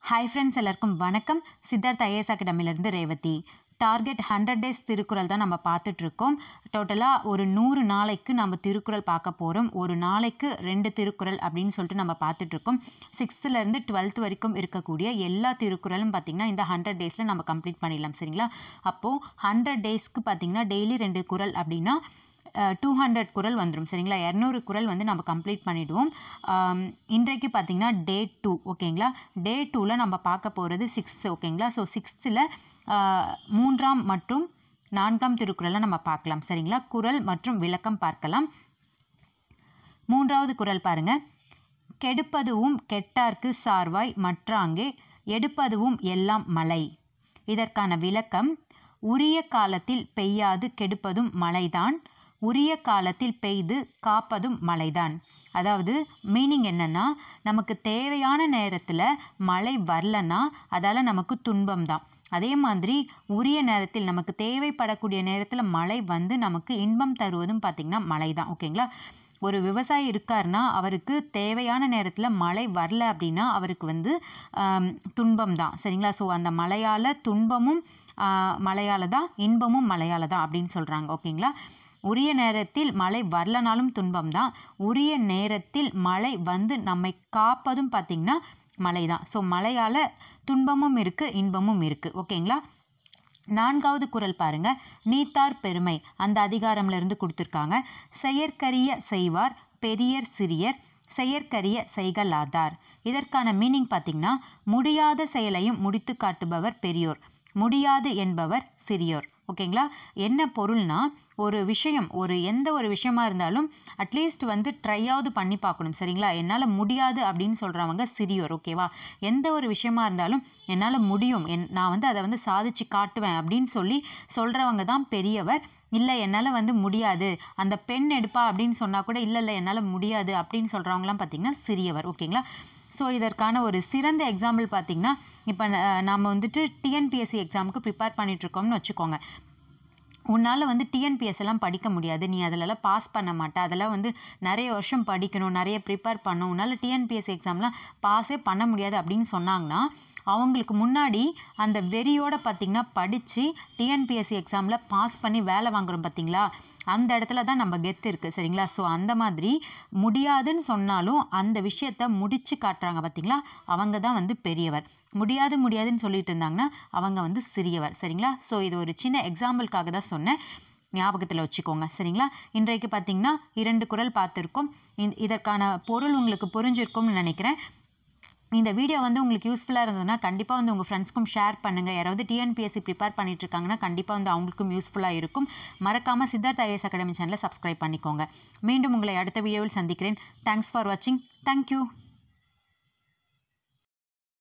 hi friends எல்லாருக்கும் வணக்கம் Siddharth IAS அகாடமிலேருந்து Revathi target hundred days Thirukkural தான் நம்ம பார்த்துட்ருக்கோம் டோட்டலாக ஒரு நூறு நாளைக்கு நம்ம திருக்குறள் பார்க்க போகிறோம் ஒரு நாளைக்கு ரெண்டு திருக்குறள் அப்படின்னு சொல்லிட்டு நம்ம பார்த்துட்ருக்கோம் சிக்ஸ்த்துலேருந்து டுவெல்த் வரைக்கும் இருக்கக்கூடிய எல்லா திருக்குறளும் பார்த்திங்கன்னா இந்த ஹண்ட்ரட் டேஸில் நம்ம கம்ப்ளீட் பண்ணிடலாம் சரிங்களா அப்போது ஹண்ட்ரட் டேஸ்க்கு பார்த்திங்கன்னா டெய்லி ரெண்டு குறள் அப்படின்னா டூ ஹண்ட்ரட் குரல் வந்துடும் சரிங்களா இரநூறு குரல் வந்து நம்ம கம்ப்ளீட் பண்ணிவிடுவோம் இன்றைக்கு பார்த்தீங்கன்னா டே டூ ஓகேங்களா டே டூவில் நம்ம பார்க்க போகிறது சிக்ஸ்த்து ஓகேங்களா ஸோ சிக்ஸ்த்தில் மூன்றாம் மற்றும் நான்காம் திருக்குறளை நம்ம பார்க்கலாம் சரிங்களா குரல் மற்றும் விளக்கம் பார்க்கலாம் மூன்றாவது குரல் பாருங்க கெடுப்பதுவும் கெட்டார்க்கு சார்வாய் மற்றாங்கே எடுப்பதுவும் எல்லாம் மழை இதற்கான விளக்கம் உரிய காலத்தில் பெய்யாது கெடுப்பதும் மழைதான் உரிய காலத்தில் பெய்து காப்பதும் மழைதான் அதாவது மீனிங் என்னன்னா நமக்கு தேவையான நேரத்தில் மழை வரலன்னா அதால் நமக்கு துன்பம் தான் அதே மாதிரி உரிய நேரத்தில் நமக்கு தேவைப்படக்கூடிய நேரத்தில் மழை வந்து நமக்கு இன்பம் தருவதும் பார்த்திங்கன்னா மழை தான் ஓகேங்களா ஒரு விவசாயி இருக்காருன்னா அவருக்கு தேவையான நேரத்தில் மழை வரல அப்படின்னா அவருக்கு வந்து துன்பம் தான் சரிங்களா ஸோ அந்த மழையால் துன்பமும் மழையால் தான் இன்பமும் மழையால் தான் அப்படின்னு சொல்கிறாங்க ஓகேங்களா உரிய நேரத்தில் மழை வரலனாலும் துன்பம் தான் உரிய நேரத்தில் மழை வந்து நம்மை காப்பதும் பார்த்திங்கன்னா மழை தான் ஸோ மழையால் துன்பமும் இருக்குது இன்பமும் இருக்குது ஓகேங்களா நான்காவது குரல் பாருங்க நீத்தார் பெருமை அந்த அதிகாரம்ல இருந்து கொடுத்துருக்காங்க செயற்கரிய செய்வார் பெரியர் சிறியர் செயற்கரிய செய்கலாதார் இதற்கான மீனிங் பார்த்தீங்கன்னா முடியாத செயலையும் முடித்து காட்டுபவர் பெரியோர் முடியாது என்பவர் சிறியோர் ஓகேங்களா என்ன பொருள்னா ஒரு விஷயம் ஒரு எந்த ஒரு விஷயமா இருந்தாலும் அட்லீஸ்ட் வந்து ட்ரையாவது பண்ணி பார்க்கணும் சரிங்களா என்னால் முடியாது அப்படின்னு சொல்கிறவங்க சிறியோர் ஓகேவா எந்த ஒரு விஷயமா இருந்தாலும் என்னால் முடியும் என் நான் வந்து அதை வந்து சாதிச்சு காட்டுவேன் அப்படின்னு சொல்லி சொல்கிறவங்க தான் பெரியவர் இல்லை என்னால் வந்து முடியாது அந்த பெண் எடுப்பா அப்படின்னு சொன்னால் கூட இல்லை இல்லை என்னால் முடியாது அப்படின்னு சொல்கிறவங்களாம் பார்த்திங்கன்னா சிறியவர் ஓகேங்களா ஸோ இதற்கான ஒரு சிறந்த எக்ஸாம்பிள் பார்த்திங்கன்னா இப்போ நம்ம வந்துட்டு டிஎன்பிஎஸ்சி எக்ஸாமுக்கு ப்ரிப்பேர் பண்ணிகிட்ருக்கோம்னு வச்சுக்கோங்க உன்னால் வந்து டிஎன்பிஎஸ் எல்லாம் படிக்க முடியாது நீ அதிலெல்லாம் பாஸ் பண்ண மாட்ட அதெல்லாம் வந்து நிறைய வருஷம் படிக்கணும் நிறைய ப்ரிப்பேர் பண்ணணும் உன்னால் டிஎன்பிஎஸ்சி எக்ஸாம்லாம் பாஸே பண்ண முடியாது அப்படின்னு சொன்னாங்கன்னா அவங்களுக்கு முன்னாடி அந்த வெறியோடு பார்த்திங்கன்னா படித்து டிஎன்பிஎஸ்சி எக்ஸாமில் பாஸ் பண்ணி வேலை வாங்குகிறோம் பார்த்திங்களா அந்த இடத்துல தான் நம்ம கெத்து இருக்குது சரிங்களா ஸோ அந்த மாதிரி முடியாதுன்னு சொன்னாலும் அந்த விஷயத்த முடித்து காட்டுறாங்க பார்த்திங்களா அவங்க தான் வந்து பெரியவர் முடியாது முடியாதுன்னு சொல்லிட்டு இருந்தாங்கன்னா அவங்க வந்து சிறியவர் சரிங்களா ஸோ இது ஒரு சின்ன எக்ஸாம்பிளுக்காக தான் சொன்னேன் ஞாபகத்தில் வச்சுக்கோங்க சரிங்களா இன்றைக்கு பார்த்தீங்கன்னா இரண்டு குரல் பார்த்துருக்கோம் இதற்கான பொருள் உங்களுக்கு புரிஞ்சிருக்கும்னு நினைக்கிறேன் இந்த வீடியோ வந்து உங்களுக்கு யூஸ்ஃபுல்லாக இருந்ததுன்னா கண்டிப்பாக வந்து உங்கள் ஃப்ரெண்ட்ஸ்க்கும் ஷேர் பண்ணுங்கள் யாராவது டிஎன்பிஎஸ்சி ப்ரிப்பேர் பண்ணிட்டு இருக்காங்கன்னா கண்டிப்பாக வந்து அவங்களுக்கும் யூஸ்ஃபுல்லாக இருக்கும் மறக்காமல் சித்தார்த் ஐஎஸ் அகாடமி சேனலை சப்ஸ்கிரைப் பண்ணிக்கோங்க மீண்டும் உங்களை அடுத்த வீடியோவில் சந்திக்கிறேன் தேங்க்ஸ் ஃபார் வாட்சிங் தேங்க்யூ